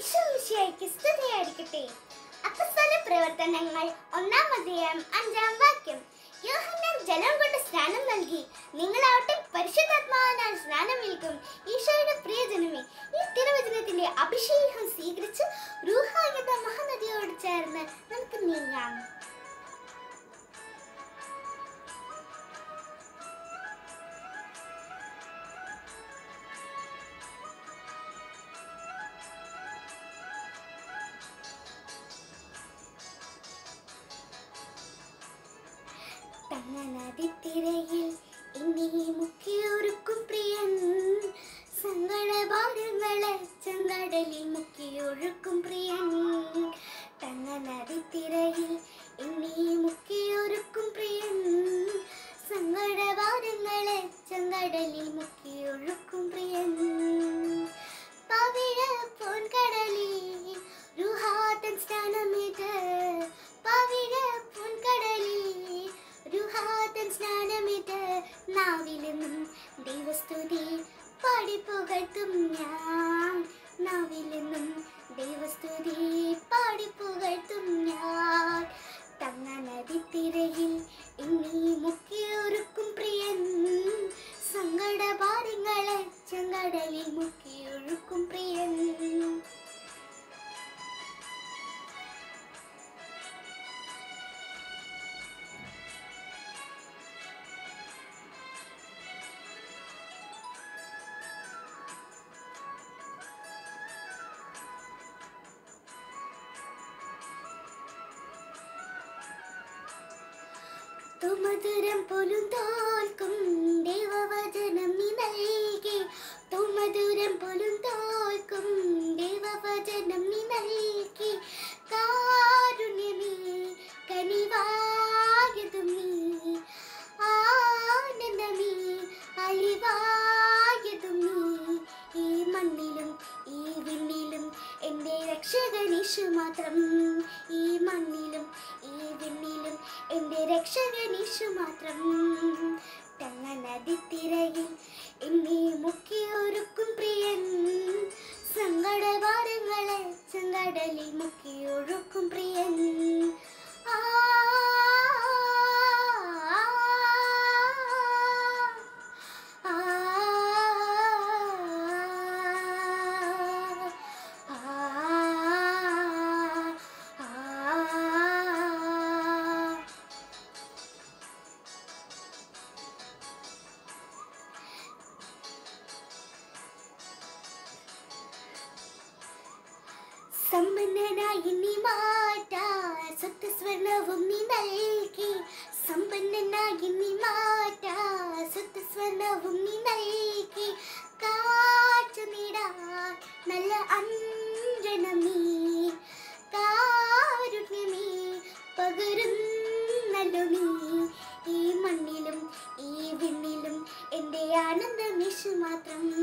ഈശോമിശിയായിക്ക് സ്തുതിയായിരിക്കട്ടെ അപ്പസ്തല പ്രവർത്തനങ്ങൾ ഒന്നാം അധ്യായം അഞ്ചാം വാക്യം യോഹന്നാൻ ജലം കൊണ്ട് സ്നാനം നൽകി നിങ്ങളാവട്ടെ പരിശുദ്ധാത്മാവിനാൽ സ്നാനം ഏൽക്കും ഈശോയുടെ പ്രിയജനമേ ഈ തിരുവചനത്തിന്റെ അഭിഷേകം സ്വീകരിച്ച് റൂഹ എന്ന മഹാനദിയോട് ചേർന്ന് നമുക്ക് നീങ്ങാം തങ്ങനദിത്തിരയിൽ ഇനി മുക്കിയൊരുക്കും പ്രിയൻ സങ്കടഭാരങ്ങളെ ചെങ്കടലിൽ മുക്കിയൊഴുക്കും പ്രിയൻ തങ്ങനദിത്തിരയിൽ ഇനി മുക്കിയൊരുക്കും പ്രിയൻ സങ്കടഭാരങ്ങളെ ചെങ്കടലിൽ മുക്കിയൊഴുക്കും പ്രിയൻ പവിഴ പൊൻകടലിൽ രുഹാതൻ സ്നാനമേറ്റ് പവിഴ പൊൻകടലിൽ രുഹാതൻ സ്നാനമേറ്റ് നാവിലെന്നും ദൈവസ്തുതി പാടിപ്പുകഴ്ത്തും ഞാൻ നാവിലെന്നും ദൈവസ്തുതി പാടിപ്പുകഴ്ത്തും ഞാൻ തങ്ങ നദിത്തിരയിൽ ഇനി മുക്കിയൊരുക്കും പ്രിയൻ സങ്കടഭാരങ്ങളെ ചെങ്കടലിൽ മുക്കിയൊഴുക്കും പ്രിയൻ തുമധുരം പോലും തോൽക്കും ദൈവവചനം നീ നൽകി തുമധുരം പോലും തോൽക്കും ദൈവവചനം നീ നൽകി കാരുണ്യമേ കനിവായതും നീ ആനന്ദമേ അലിവായതും നീ ഈ മണ്ണിലും ഈ വിണ്ണിലും എൻ്റെ രക്ഷകനീശു മാത്രം ഈ മണ്ണിലും ഈ വിണ്ണിലും എൻ്റെ രക്ഷകനീശു മാത്രം തങ്ങ നദിത്തിരയിൽ എന്നെ മുക്കിയൊരുക്കും പ്രിയൻ സങ്കടഭാരങ്ങളെ ചെങ്കടലിൽ മുക്കിയൊഴുക്കും പ്രിയൻ ആ ആ സമ്പന്നനായി നീ മാറ്റാ സ്വത്ത് സ്വർണവും നീ നൽകി സമ്പന്നനായി നീ മാറ്റാ സ്വത്ത് സ്വർണവും നീ നൽകി കാറ്റു നീടാൻ നല്ല അഞ്ജനം നീ കാരുണ്യമേ പകരുന്നല്ലോ നീ ഈ മണ്ണിലും ഈ വിണ്ണിലും എൻ്റെ ആനന്ദമിഷു മാത്രം